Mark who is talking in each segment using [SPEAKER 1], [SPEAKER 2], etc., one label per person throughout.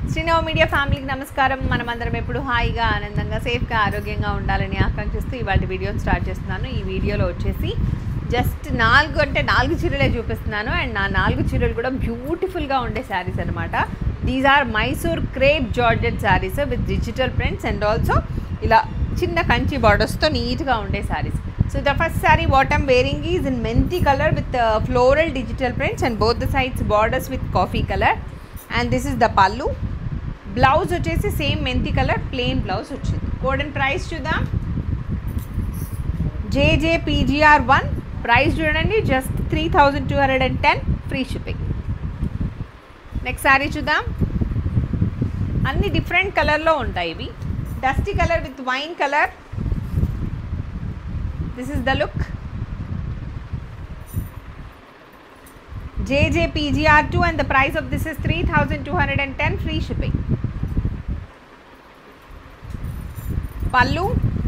[SPEAKER 1] Srinava media ఫ్యామిలీకి నమస్కారం మనమందరం ఎప్పుడు హాయిగా ఆనందంగా సేఫ్గా ఆరోగ్యంగా ఉండాలని ఆకాంక్షిస్తూ ఇవాళ వీడియోని స్టార్ట్ చేస్తున్నాను ఈ వీడియోలో వచ్చేసి జస్ట్ నాలుగు అంటే నాలుగు చీరలే చూపిస్తున్నాను అండ్ నా నాలుగు చీరలు కూడా బ్యూటిఫుల్గా ఉండే శారీస్ అనమాట these are Mysore crepe georgette saris with digital prints and also ఇలా చిన్న కంచి బార్డర్స్తో నీట్గా ఉండే saris so the first sari what I'm wearing is in menthi colour with floral digital prints and both the sides borders with coffee colour and this is the pallu blouse వచ్చేసి same menthi colour plain blouse వచ్చింది code and price చూద్దాం JJ PGR one price చూడండి just three thousand two hundred and ten free shipping next sari చూద్దాం అన్ని different కలర్లో ఉంటాయి ఇవి dusty colour with wine colour this is the look JJPGR2 and the price of this is 3210 free shipping. Pallu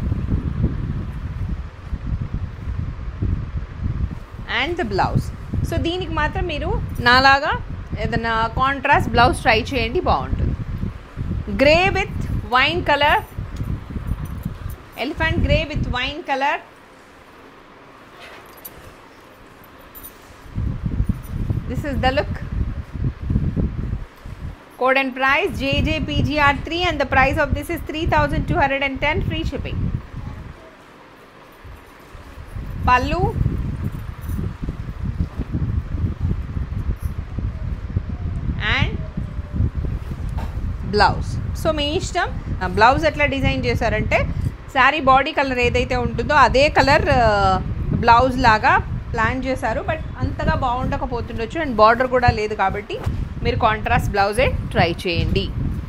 [SPEAKER 1] and the blouse so దీనికి మాత్రం మీరు నాలాగా ఏదైనా కాంట్రాస్ట్ బ్లౌజ్ ట్రై చేయండి బాగుంటుంది grey with wine colour elephant grey with wine colour this is the look code and price jjpgr3 and the price of this is 3210 free shipping pallu and blouse so మీ ఇష్టం blouse ఎట్లా design చేశారంటే sari body colour ఏదైతే ఉంటుందో అదే colour blouse లాగా plan చేశారు but అంతగా బాగుండకపోతుండొచ్చు అండ్ బార్డర్ కూడా లేదు కాబట్టి మీరు కాంట్రాస్ట్ బ్లౌజే ట్రై చేయండి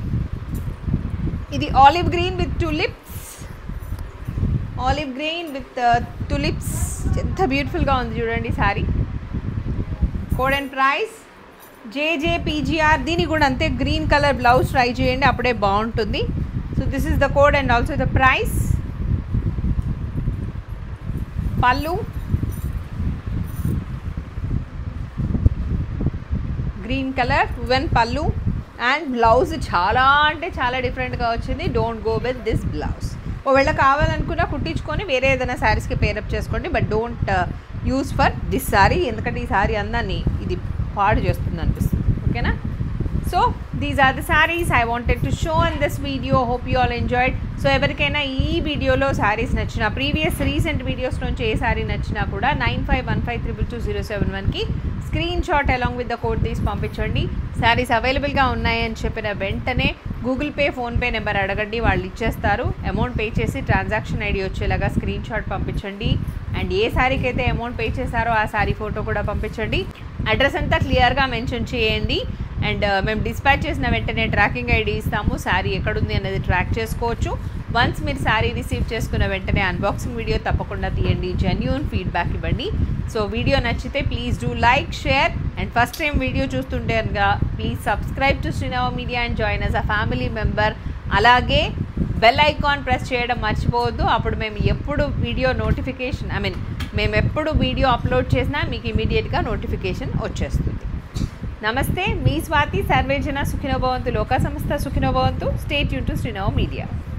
[SPEAKER 1] ఇది olive green with tulips olive green with tulips ఎంత బ్యూటిఫుల్గా ఉంది చూడండి sari code and price JJ PGR దీని కూడా అంతే గ్రీన్ కలర్ బ్లౌజ్ ట్రై చేయండి అప్పుడే బాగుంటుంది so this is the code and also the price pallu green colour one pallu and blouse చాలా అంటే చాలా డిఫరెంట్గా వచ్చింది don't go with this blouse ఒకవేళ కావాలనుకున్నా కుట్టించుకొని వేరే ఏదైనా శారీస్కి పేరప్ చేసుకోండి but don't use for this sari ఎందుకంటే ఈ శారీ అందాన్ని ఇది పాడు చేస్తుంది అనిపిస్తుంది ఓకేనా so these are the saris I wanted to show in this video hope you all enjoyed so ఎవరికైనా ఈ వీడియోలో శారీస్ నచ్చిన ప్రీవియస్ రీసెంట్ వీడియోస్ నుంచి ఏ శారీ నచ్చినా కూడా nine five one five triple two zero seven వన్కి screenshot along with the code తీసి పంపించండి శారీస్ అవైలబుల్గా ఉన్నాయని చెప్పిన వెంటనే గూగుల్ పే ఫోన్పే నెంబర్ అడగండి వాళ్ళు ఇచ్చేస్తారు అమౌంట్ పే చేసి ట్రాన్సాక్షన్ ఐడి వచ్చేలాగా స్క్రీన్ షాట్ పంపించండి అండ్ ఏ శారీకి అయితే అమౌంట్ పే చేశారో ఆ శారీ ఫోటో కూడా పంపించండి అడ్రస్ అంతా క్లియర్గా మెన్షన్ చేయండి అండ్ మేము డిస్పాచ్ చేసిన వెంటనే ట్రాకింగ్ ఐడి ఇస్తాము శారీ ఎక్కడుంది అనేది ట్రాక్ చేసుకోవచ్చు వన్స్ మీరు శారీ రిసీవ్ చేసుకున్న వెంటనే అన్బాక్సింగ్ వీడియో తప్పకుండా తీయండి జెన్యున్ ఫీడ్బ్యాక్ ఇవ్వండి సో వీడియో నచ్చితే please do like share and first time video చూస్తుంటే కనుక please subscribe to Srinava media and join us a family member అలాగే బెల్ ఐకాన్ ప్రెస్ చేయడం మర్చిపోవద్దు అప్పుడు మేము ఎప్పుడు వీడియో నోటిఫికేషన్ ఐ మీన్ మేము ఎప్పుడు వీడియో అప్లోడ్ చేసినా మీకు ఇమీడియట్గా నోటిఫికేషన్ వచ్చేస్తుంది నమస్తే మీ స్వాతి సర్వేజన సుఖినోభవంతు లోక సంస్థ సుఖినోభవంతు స్టేట్ యూ టు శ్రీనవ మీడియా